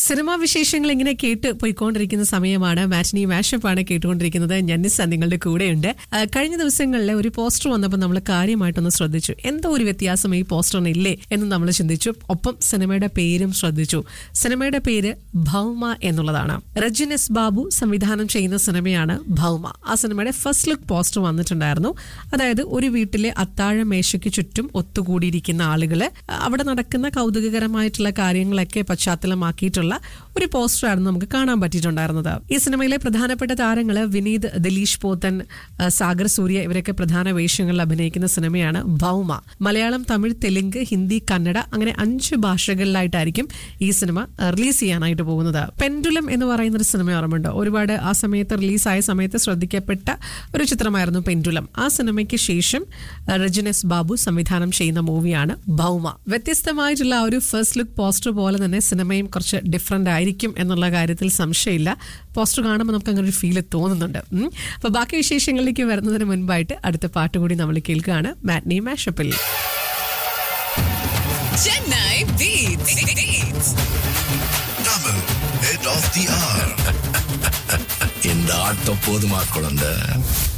Cinema വിശേഷങ്ങൾ ഇങ്ങനെ കേട്ട് പോയിക്കൊണ്ടിരിക്കുന്ന സമയമാണ് മാറ്റിനി മാഷപ്പാണ് കേട്ടുകൊണ്ടിരിക്കുന്നത് ഞന്നിസ നിങ്ങളുടെ കൂടെയുണ്ട് ആ, കഴിഞ്ഞ ദിവസങ്ങളിൽ ഒരു പോസ്റ്റർ വന്നപ്പോൾ നമ്മൾ കാര്യമായിട്ടൊന്ന് ശ്രദ്ധിച്ചു എന്തോ ഒരു വ്യത്യാസം ഈ പോസ്റ്ററിന് ഇല്ലേ എന്ന് നമ്മൾ ചിന്തിച്ചു ഒപ്പം സിനിമയുടെ പേരും ശ്രദ്ധിച്ചു സിനിമയുടെ പേര് ഭൗമ എന്നുള്ളതാണ് രജനസ് ബാബു സംവിധാനം ചെയ്യുന്ന സിനിമയാണ് ഭൗമ ആ സിനിമയുടെ ഫസ്റ്റ് ലുക്ക് പോസ്റ്റർ വന്നിട്ടുണ്ടായിരുന്നു അതായത് ഒരു വീട്ടിലെ അത്താഴ മേശയ്ക്ക് ചുറ്റും ഒത്തുകൂടിയിരിക്കുന്ന ആളുകള് അവിടെ നടക്കുന്ന കൗതുകകരമായിട്ടുള്ള കാര്യങ്ങളൊക്കെ പശ്ചാത്തലമാക്കിയിട്ടുള്ള ഒരു പോസ്റ്ററായിരുന്നു നമുക്ക് കാണാൻ പറ്റിയിട്ടുണ്ടായിരുന്നത് ഈ സിനിമയിലെ പ്രധാനപ്പെട്ട താരങ്ങള് വിനീത് ദിലീഷ് പോത്തൻ ആ, സാഗർ സൂര്യ ഇവരൊക്കെ പ്രധാന വേഷങ്ങളിൽ അഭിനയിക്കുന്ന സിനിമയാണ് ഭൗമ മലയാളം തമിഴ് തെലുങ്ക് ഹിന്ദി കന്നഡ അങ്ങനെ അഞ്ച് ഭാഷകളിലായിട്ടായിരിക്കും ഈ സിനിമ റിലീസ് ചെയ്യാനായിട്ട് പോകുന്നത് പെൻഡുലം എന്ന് പറയുന്ന ഒരു സിനിമ ഓർമ്മയുണ്ടോ ഒരുപാട് ആ സമയത്ത് റിലീസായ സമയത്ത് ശ്രദ്ധിക്കപ്പെട്ട ഒരു ചിത്രമായിരുന്നു പെൻഡുലം ആ സിനിമയ്ക്ക് ശേഷം ആ, രജനീസ് ബാബു സംവിധാനം ചെയ്യുന്ന മൂവിയാണ് ഭൗമ വ്യത്യസ്തമായിട്ടുള്ള ആ ഒരു ഫസ്റ്റ് ലുക്ക് പോസ്റ്റർ പോലെ തന്നെ സിനിമയും കുറച്ച് ഡിഫറെന്റ് ആയിരിക്കും എന്നുള്ള കാര്യത്തിൽ സംശയമില്ല പോസ്റ്റർ കാണുമ്പോൾ നമുക്ക് അങ്ങനെ ഒരു ഫീൽ തോന്നുന്നുണ്ട് ഉം. അപ്പൊ ബാക്കി വിശേഷങ്ങളിലേക്ക് വരുന്നതിന് മുൻപായിട്ട് അടുത്ത പാട്ട് കൂടി നമ്മൾ കേൾക്കുകയാണ് മാറ്റ്നി മാഷപ്പിൽ Chennai Beats. Beats. Tamil, head of the hour. இந்த ஆட்டம் போதுமா குழந்தை